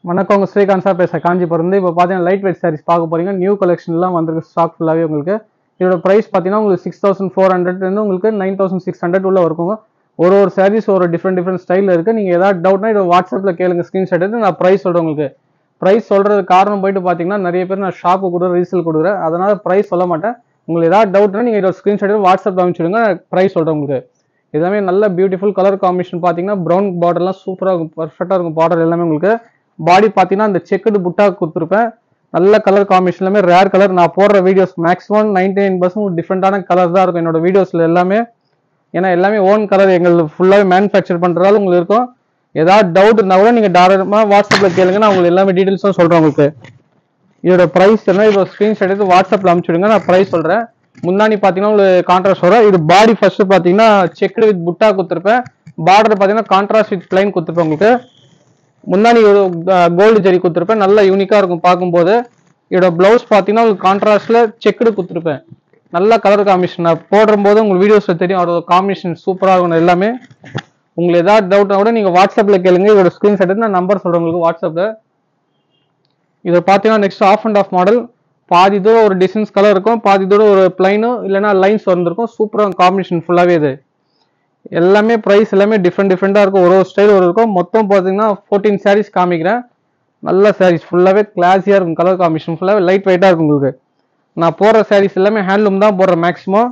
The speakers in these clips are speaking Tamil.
வணக்கம் உங்க ஸ்ரீகாந்த் சார் பேச காஞ்சிபுரம் இப்போ பார்த்தீங்கன்னா லைட் வெயிட் சாரீஸ் பார்க்க போறீங்க நியூ கலெக்ஷன்லாம் வந்திருக்கு ஸ்டாக் ஃபுல்லாகவே உங்களுக்கு இதோட ப்ரைஸ் பார்த்தீங்கன்னா உங்களுக்கு சிக்ஸ் தௌசண்ட் ஃபோர் ஹண்ட்ரட்லேருந்து உங்களுக்கு நைன் தௌசண்ட் சிக்ஸ் ஹண்ட்ரட் உள்ள இருக்குங்க ஒரு ஒரு சாரீஸ் ஒரு டிஃப்ரெண்ட் டிஃப்ரெண்ட் ஸ்டைலில் இருக்குது நீங்கள் ஏதாவது டவுட்னா இதை வாட்ஸ்அப்பில் கேளுங்க ஸ்க்ரீன்ஷாட் எடுத்து நான் ப்ரைஸ் சொல்கிறேன் உங்களுக்கு ப்ரைஸ் சொல்கிறது காரணம் போயிட்டு பார்த்தீங்கன்னா நிறைய பேர் நான் ஷாப்பு கொடுக்குறேன் ரீசேல் கொடுக்குறேன் அதனால் ப்ரைஸ் சொல்ல மாட்டேன் உங்களுக்கு ஏதாவது டவுட்னா நீங்கள் இதோட ஸ்க்ரீன்ஷாட் எடுத்து வாட்ஸ்அப்பில் அனுப்பிச்சுடுங்க ப்ரைஸ் சொல்கிறேன் உங்களுக்கு எல்லாமே நல்ல பியூட்டிஃபுல் கலர் காம்பினேஷன் பார்த்தீங்கன்னா ப்ரௌன் பார்டர்லாம் சூப்பராக இருக்கும் பர்ஃபெக்டாக இருக்கும் பார்டர் எல்லாமே உங்களுக்கு பாடி பார்த்தீங்கன்னா அந்த செக்குடு புட்டா கொடுத்துருப்பேன் நல்ல கலர் காம்பினேஷன் எல்லாமே ரேர் கலர் நான் போடுற videos maximum ninety nine percent டிஃப்ரெண்டான கலர் தான் இருக்கும் என்னோட வீடியோஸில் எல்லாமே ஏன்னா எல்லாமே ஓன் கலர் எங்களுக்கு ஃபுல்லாகவே மேனுஃபேக்சர் பண்ணுறதால உங்களுக்கு இருக்கும் ஏதாவது டவுட் இருந்தால் கூட நீங்கள் டேரக்டாக வாட்ஸ்அப்பில் கேளுங்க நான் உங்களுக்கு எல்லாமே டீட்டெயில்ஸும் சொல்கிறேன் உங்களுக்கு இதோட ப்ரைஸ் என்ன இதோட ஸ்க்ரீன்ஷாட் எடுத்து வாட்ஸ்அப்பில் அனுப்பிச்சுடுங்க நான் ப்ரைஸ் சொல்கிறேன் முன்னாடி பார்த்தீங்கன்னா உங்களுக்கு கான்ட்ராஸ்ட் வரும் இது பாடி ஃபர்ஸ்ட் பார்த்தீங்கன்னா செக்குடு வித் புட்டா கொடுத்துருப்பேன் பார்டர் பார்த்தீங்கன்னா கான்ட்ராஸ்ட் வித் பிளைன் கொடுத்துருப்பேன் உங்களுக்கு முன்னாடி ஒரு கோல்டு ஜெரி கொடுத்துருப்பேன் நல்லா யூனிக்காக இருக்கும் பார்க்கும்போது இதோட ப்ளவுஸ் பார்த்தீங்கன்னா உங்களுக்கு கான்ட்ராஸ்டில் செக்குடு கொடுத்துருப்பேன் நல்ல கலர் காம்பினேஷன் நான் போடும்போது உங்களுக்கு வீடியோஸில் தெரியும் அதோட காம்பினேஷன் சூப்பராக இருக்கும் எல்லாமே உங்களுக்கு ஏதாவது டவுட்னா கூட நீங்கள் வாட்ஸ்அப்பில் கேளுங்க இதோட ஸ்க்ரீன்ஷாட் எடுத்து நான் நம்பர் சொல்கிறேன் உங்களுக்கு வாட்ஸ்அப்பில் இதை பார்த்தீங்கன்னா next half and half model பாதி தூரம் ஒரு டிசைன்ஸ் கலர் இருக்கும் பாதி தூரம் ஒரு பிளைனும் இல்லைன்னா லைன்ஸ் வந்திருக்கும் சூப்பராக காம்பினேஷன் ஃபுல்லாகவே இது எல்லாமே ப்ரைஸ் எல்லாமே டிஃப்ரெண்ட் டிஃப்ரெண்ட்டாக இருக்கும் ஒரு ஒரு ஸ்டைல் ஒரு இருக்கும் மொத்தம் பார்த்தீங்கன்னா ஃபோர்டீன் சாரீஸ் காமிக்கிறேன் நல்ல சாரீஸ் ஃபுல்லாகவே கிளாஸியாக இருக்கும் கலர் காம்பினேஷன் ஃபுல்லாகவே லைட் வெயிட்டாக இருக்கும் உங்களுக்கு நான் போடுற சாரீஸ் எல்லாமே ஹேண்ட்லூம் தான் போடுறேன் மேக்ஸிமம்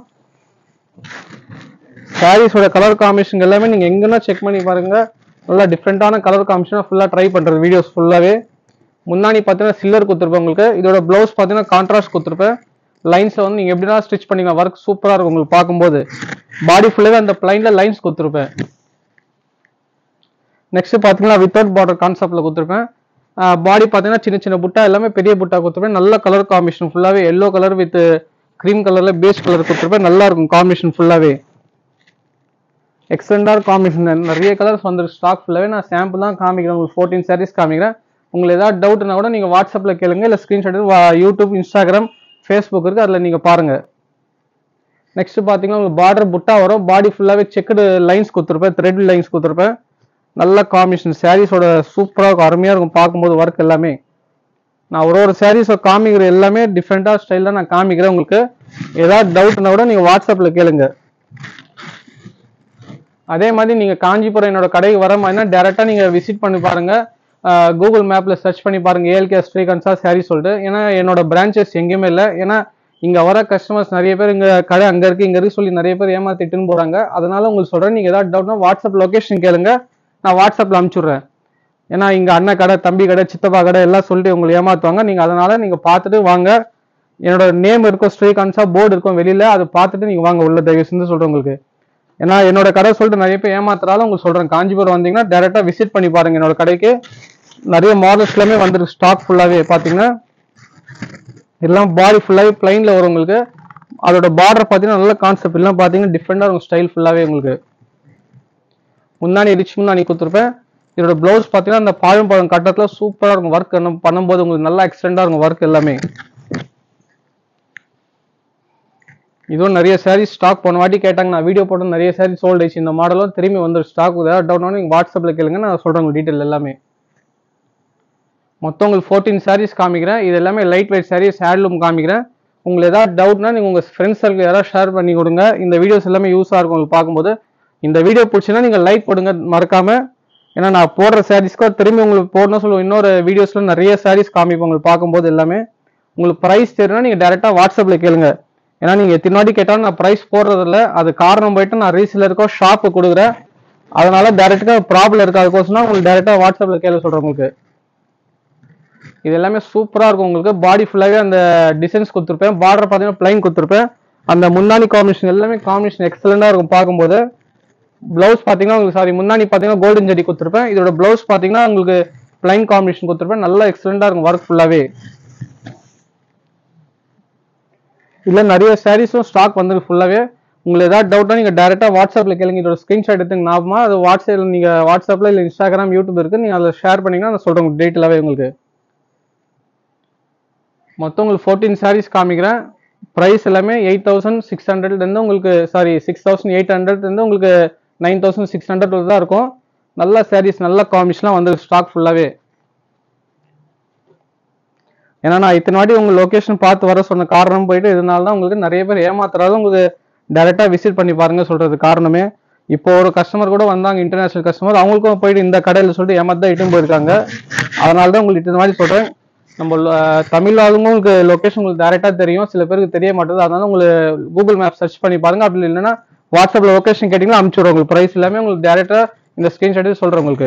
சாரீஸோட கலர் காம்பினேஷன் எல்லாமே நீங்கள் எங்கன்னா செக் பண்ணி பாருங்க நல்லா டிஃப்ரெண்ட்டான கலர் காம்பினேஷனாக ஃபுல்லாக ட்ரை பண்ணுறது வீடியோஸ் ஃபுல்லாகவே முன்னாடி பார்த்தீங்கன்னா சில்லர் கொடுத்துருப்பேன் உங்களுக்கு இதோட ப்ளவுஸ் பார்த்தீங்கன்னா கான்ட்ராஸ்ட் கொடுத்துருப்பேன் லைன்ஸை வந்து நீங்கள் எப்படினா ஸ்டிச் பண்ணிக்கலாம் ஒர்க் சூப்பராக இருக்கும் உங்களுக்கு பார்க்கும்போது பாடி ஃபுல்லாகவே அந்த பிளைனில் லைன்ஸ் கொடுத்துருப்பேன் நெக்ஸ்ட் பார்த்தீங்கன்னா வித்தவுட் பார்டர் கான்செப்டில் கொடுத்துருப்பேன் பாடி பார்த்தீங்கன்னா சின்ன சின்ன புட்டா எல்லாமே பெரிய புட்டா கொடுத்துருப்பேன் நல்ல கலர் காம்பினேஷன் ஃபுல்லாகவே எல்லோ கலர் வித் க்ரீம் கலரில் பேஸ் கலர் கொடுத்துருப்பேன் நல்லா இருக்கும் காம்பினேஷன் ஃபுல்லாகவே எக்ஸலண்டான காம்பினேஷன் நிறைய கலர்ஸ் வந்துருக்கு ஸ்டாக் ஃபுல்லாகவே நான் சாம்பிள் தான் காமிக்கிறேன் உங்களுக்கு ஃபோர்டீன் சாரீஸ் காமிக்கிறேன் உங்களுக்கு ஏதாவது டவுட்னா கூட நீங்கள் வாட்ஸ்அப்பில் கேளுங்க இல்லை ஸ்க்ரீன்ஷாட் யூடியூப் இன்ஸ்டாகிராம் ஃபேஸ்புக் இருக்குது அதில் நீங்கள் பாருங்கள் நெக்ஸ்ட் பார்த்தீங்கன்னா உங்களுக்கு பார்டர் புட்டா வரும் பாடி ஃபுல்லாகவே செக்குடு லைன்ஸ் கொடுத்துருப்பேன் த்ரெட் லைன்ஸ் கொடுத்துருப்பேன் நல்ல காம்பினேஷன் சாரீஸோட சூப்பராக இருக்கும் அருமையாக இருக்கும் பார்க்கும்போது ஒர்க் எல்லாமே நான் ஒரு ஒரு சாரீஸை காமிக்கிற எல்லாமே டிஃப்ரெண்ட்டாக ஸ்டைலில் நான் காமிக்கிறேன் உங்களுக்கு ஏதாவது டவுட்னா கூட நீங்கள் வாட்ஸ்அப்பில் கேளுங்க அதே மாதிரி நீங்கள் காஞ்சிபுரம் என்னோட கடைக்கு வர மாதிரினா டேரெக்டாக நீங்கள் விசிட் பண்ணி பாருங்கள் கூகுள் மேப்பில் சர்ச் பண்ணி பாருங்க ஏஎல்கே ஸ்ரீகாந்த்ஸா சாரி சொல்லிட்டு ஏன்னா என்னோட பிரான்ச்சஸ் எங்கேயுமே இல்லை ஏன்னா இங்கே வர கஸ்டமர்ஸ் நிறைய பேர் இங்கே கடை அங்கே இருக்குது இங்கே இருக்கு சொல்லி நிறைய பேர் ஏமாத்திட்டுன்னு போகிறாங்க அதனால உங்களுக்கு சொல்கிறேன் நீங்கள் ஏதாவது டவுட்னா வாட்ஸ்அப் லொக்கேஷன் கேளுங்க நான் வாட்ஸ்அப்பில் அனுப்பிச்சுட்றேன் ஏன்னா இங்கே அண்ணன் கடை தம்பி கடை சித்தப்பா கடை எல்லாம் சொல்லிட்டு உங்களை ஏமாற்றுவாங்க நீங்கள் அதனால நீங்கள் பார்த்துட்டு வாங்க என்னோட நேம் இருக்கும் ஸ்ரீகாந்த்ஸா போர்டு இருக்கும் வெளியில் அதை பார்த்துட்டு நீங்கள் வாங்க உள்ள தயவு செஞ்சு சொல்கிறேன் உங்களுக்கு ஏன்னா என்னோட கடை சொல்லிட்டு நிறைய பேர் ஏமாத்துறாலும் உங்களுக்கு சொல்கிறேன் காஞ்சிபுரம் வந்தீங்கன்னா டேரெக்டாக விசிட் பண்ணி பாருங்க என்னோட கடைக்கு நிறைய மாடல்ஸ் எல்லாமே வந்துருக்கு ஸ்டாக் ஃபுல்லாகவே பார்த்தீங்கன்னா எல்லாம் பாடி ஃபுல்லாகவே பிளைனில் வரும் உங்களுக்கு அதோட பார்டர் பார்த்தீங்கன்னா நல்ல கான்செப்ட் எல்லாம் பார்த்தீங்கன்னா டிஃப்ரெண்டாக இருக்கும் ஸ்டைல் ஃபுல்லாகவே உங்களுக்கு முன்னாடி ரிச் முன்னாடி கொடுத்துருப்பேன் இதோட ப்ளவுஸ் பார்த்தீங்கன்னா அந்த பாழும் பழம் கட்டத்தில் சூப்பராக இருக்கும் ஒர்க் பண்ணும்போது உங்களுக்கு நல்லா எக்ஸ்டெண்டாக இருக்கும் ஒர்க் எல்லாமே இதுவும் நிறைய சாரீஸ் ஸ்டாக் போன வாட்டி கேட்டாங்க நான் வீடியோ போட்டு நிறைய சாரீ சோல்ட் ஆயிடுச்சு இந்த மாடலும் திரும்பி வந்து ஸ்டாக் ஏதாவது டவுட்னா நீங்கள் வாட்ஸ்அப்பில் கேளுங்க நான் சொல்கிறேன் உங்களுக்கு டீட்டெயில் எல்லாமே மொத்தம் உங்களுக்கு ஃபோர்டீன் சாரீஸ் காமிக்கிறேன் இது எல்லாமே லைட் வெயிட் சாரீஸ் ஹேண்ட்லூம் காமிக்கிறேன் உங்களுக்கு ஏதாவது டவுட்னா நீங்கள் உங்கள் ஃப்ரெண்ட்ஸ் சர்க்கிள் யாராவது ஷேர் பண்ணி கொடுங்க இந்த வீடியோஸ் எல்லாமே யூஸாக இருக்கும் உங்களுக்கு பார்க்கும்போது இந்த வீடியோ பிடிச்சினா நீங்கள் லைக் போடுங்க மறக்காம ஏன்னா நான் போடுற சாரீஸ்க்கு திரும்பி உங்களுக்கு போடணும் சொல்லுவோம் இன்னொரு வீடியோஸில் நிறைய சாரீஸ் காமிப்போம் உங்களுக்கு பார்க்கும்போது எல்லாமே உங்களுக்கு ப்ரைஸ் தெரியும்னா நீங்கள் டேரெக்டாக வாட்ஸ்அப்பில் கேளுங்க ஏன்னா நீங்கள் எத்தனை வாட்டி கேட்டாலும் நான் ப்ரைஸ் போடுறதில்ல அது காரணம் போயிட்டு நான் ரீசேலருக்கோ ஷாப்பு கொடுக்குறேன் அதனால டேரெக்டாக ப்ராப்ளம் இருக்காதுக்கோசம் உங்களுக்கு டேரெக்டாக வாட்ஸ்அப்பில் கேள்வி சொல்கிறேன் உங்களுக்கு இது எல்லாமே சூப்பராக இருக்கும் உங்களுக்கு பாடி ஃபுல்லாகவே அந்த டிசைன்ஸ் கொடுத்துருப்பேன் பார்டர் பார்த்தீங்கன்னா பிளைன் கொடுத்துருப்பேன் அந்த முன்னாடி காம்பினேஷன் எல்லாமே காம்பினேஷன் எக்ஸலண்டாக இருக்கும் பார்க்கும்போது ப்ளவுஸ் பார்த்தீங்கன்னா உங்களுக்கு சாரி முன்னாடி பார்த்தீங்கன்னா கோல்டன் ஜெடி கொடுத்துருப்பேன் இதோட ப்ளவுஸ் பார்த்தீங்கன்னா உங்களுக்கு பிளைன் காம்பினேஷன் கொடுத்துருப்பேன் நல்லா எக்ஸலண்டாக இருக்கும் ஒர்க் ஃபுல்லாகவே இல்லை நிறைய சாரீஸும் ஸ்டாக் வந்துருக்கு ஃபுல்லாகவே உங்களுக்கு ஏதாவது டவுட்னா நீங்கள் டேரெக்டாக வாட்ஸ்அப்பில் கேளுங்க இதோட ஸ்க்ரீன்ஷாட் எடுத்துங்க ஞாபகமா அது வாட்ஸ்அப்பில் நீங்கள் வாட்ஸ்அப்பில் இல்லை இன்ஸ்டாகிராம் யூடியூப் இருக்குது நீங்கள் அதில் ஷேர் பண்ணிங்கன்னா நான் சொல்கிறேன் உங்களுக்கு டீட்டெயிலாகவே உங்களுக்கு மொத்தம் உங்களுக்கு ஃபோர்டீன் சாரீஸ் காமிக்கிறேன் ப்ரைஸ் எல்லாமே எயிட் தௌசண்ட் சிக்ஸ் ஹண்ட்ரட்லேருந்து உங்களுக்கு சாரி சிக்ஸ் தௌசண்ட் எயிட் ஹண்ட்ரட்லேருந்து உங்களுக்கு நைன் தௌசண்ட் சிக்ஸ் ஹண்ட்ரட் தான் இருக்கும் நல்ல சாரீஸ் நல்ல காம்பினேஷன்லாம் வந்து ஸ்டாக் ஃபுல்லாகவே ஏன்னா நான் இத்தனை வாட்டி உங்க லொகேஷன் பார்த்து வர சொன்ன காரணம் போயிட்டு இதனால தான் உங்களுக்கு நிறைய பேர் ஏமாத்துறாலும் உங்களுக்கு டைரக்டா விசிட் பண்ணி பாருங்க சொல்றது காரணமே இப்போ ஒரு கஸ்டமர் கூட வந்தாங்க இன்டர்நேஷனல் கஸ்டமர் அவங்களுக்கும் போயிட்டு இந்த கடையில் சொல்லிட்டு ஏமாத்தி தான் இட்டும் போயிருக்காங்க அதனால தான் உங்களுக்கு இத்தனை மாதிரி சொல்றேன் நம்ம lo- தமிழ் ஆளுங்க உங்களுக்கு லொகேஷன் உங்களுக்கு டேரெக்டா தெரியும் சில பேருக்கு தெரிய மாட்டேது அதனால உங்களுக்கு கூகுள் மேப் சர்ச் பண்ணி பாருங்க அப்படி இல்லைன்னா வாட்ஸ்அப்ல லொகேஷன் கேட்டிங்கன்னா அனுப்பிச்சு விடுறோம் உங்களுக்கு ப்ரைஸ் எல்லாமே உங்களுக்கு டேரெக்டா இந்த ஸ்கிரீன்ஷாட் சொல்றேன் உங்களுக்கு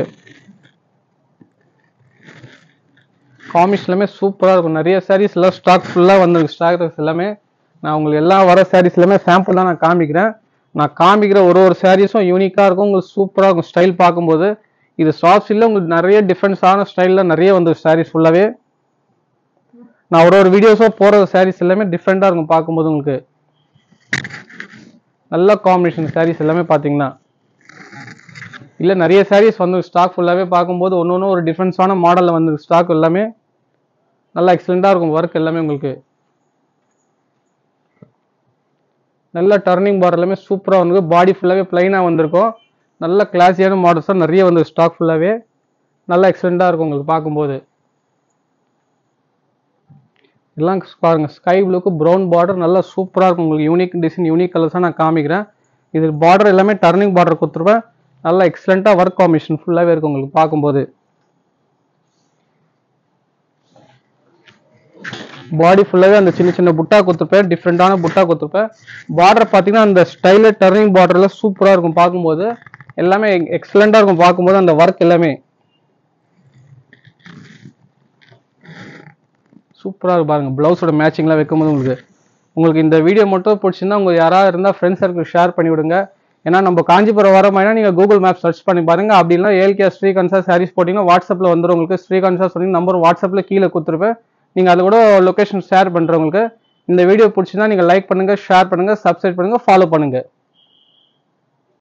காமிக்ஸ் எல்லாமே சூப்பராக இருக்கும் நிறைய சாரீஸ் எல்லாம் ஸ்டாக் ஃபுல்லாக வந்திருக்கு ஸ்டாக் எல்லாமே நான் உங்களுக்கு எல்லாம் வர சாரீஸ் எல்லாமே சாம்பிள் தான் நான் காமிக்கிறேன் நான் காமிக்கிற ஒரு ஒரு சாரீஸும் யூனிக்காக இருக்கும் உங்களுக்கு சூப்பராக இருக்கும் ஸ்டைல் பார்க்கும்போது இது சாஃப்ட் சில்ல உங்களுக்கு நிறைய டிஃப்ரெண்ட்ஸான ஸ்டைலில் நிறைய வந்து சாரீஸ் ஃபுல்லாகவே நான் ஒரு ஒரு வீடியோஸோ போகிற சாரீஸ் எல்லாமே டிஃப்ரெண்ட்டாக இருக்கும் பார்க்கும்போது உங்களுக்கு நல்ல காம்பினேஷன் சாரீஸ் எல்லாமே பார்த்தீங்கன்னா இல்லை நிறைய சாரீஸ் வந்து ஸ்டாக் ஃபுல்லாகவே பார்க்கும்போது ஒன்று ஒன்று ஒரு டிஃப்ரெண்ட்ஸான மாடலில் வந்து ஸ்டாக் எல்லாமே நல்லா எக்ஸலண்ட்டாக இருக்கும் ஒர்க் எல்லாமே உங்களுக்கு நல்ல டர்னிங் பார்டர் எல்லாமே சூப்பராக வந்து பாடி ஃபுல்லாகவே பிளைனாக வந்திருக்கும் நல்ல கிளாஸியான மாடல்ஸாக நிறைய வந்து ஸ்டாக் ஃபுல்லாகவே நல்லா எக்ஸலண்ட்டாக இருக்கும் உங்களுக்கு பார்க்கும்போது எல்லாம் பாருங்க ஸ்கை ப்ளூக்கு ப்ரௌன் பார்டர் நல்லா சூப்பராக இருக்கும் உங்களுக்கு யூனிக் டிசைன் யூனிக் கலர்ஸாக நான் காமிக்கிறேன் இது பார்டர் எல்லாமே டர்னிங் பார்டர் கொடுத்துருப்பேன் நல்லா எக்ஸலண்ட்டாக ஒர்க் காம்பினேஷன் ஃபுல்லாகவே இருக்கும் உங்களுக்கு பார்க்கும்போது பாடி ஃபுல்லாகவே அந்த சின்ன சின்ன புட்டா கொடுத்துருப்பேன் டிஃப்ரெண்ட்டான புட்டா கொடுத்துருப்பேன் பார்டர் பார்த்தீங்கன்னா அந்த ஸ்டைலு டர்னிங் பார்டர்லாம் சூப்பராக இருக்கும் பார்க்கும்போது எல்லாமே எக்ஸலண்ட்டாக இருக்கும் பார்க்கும்போது அந்த ஒர்க் எல்லாமே சூப்பராக இருக்கு பாருங்க ப்ளவுஸோட மேட்சிங்லாம் வைக்கும்போது உங்களுக்கு உங்களுக்கு இந்த வீடியோ மட்டும் பிடிச்சிருந்தா உங்க யாராவது இருந்தால் ஃப்ரெண்ட்ஸ் சர்க்கிள் ஷேர் பண்ணி விடுங்க ஏன்னா நம்ம காஞ்சிபுரம் வர மாதிரினா நீங்கள் கூகுள் மேப் சர்ச் பண்ணி பாருங்க அப்படி இல்லைனா ஏல்கே ஸ்ரீகன்சா சாரீஸ் போட்டிங்கன்னா வாட்ஸ்அப்பில் வந்துடும் உங்களுக்கு ஸ்ரீகன்சா சொல்லி நம்பர் வாட்ஸ்அப்பில் கீழே கொடுத்துருப்பேன் நீங்கள் அது கூட லொகேஷன் ஷேர் பண்ணுறவங்களுக்கு இந்த வீடியோ பிடிச்சிருந்தா நீங்கள் லைக் பண்ணுங்க ஷேர் பண்ணுங்க சப்ஸ்கிரைப் பண்ணுங்க ஃபாலோ பண்ணுங்க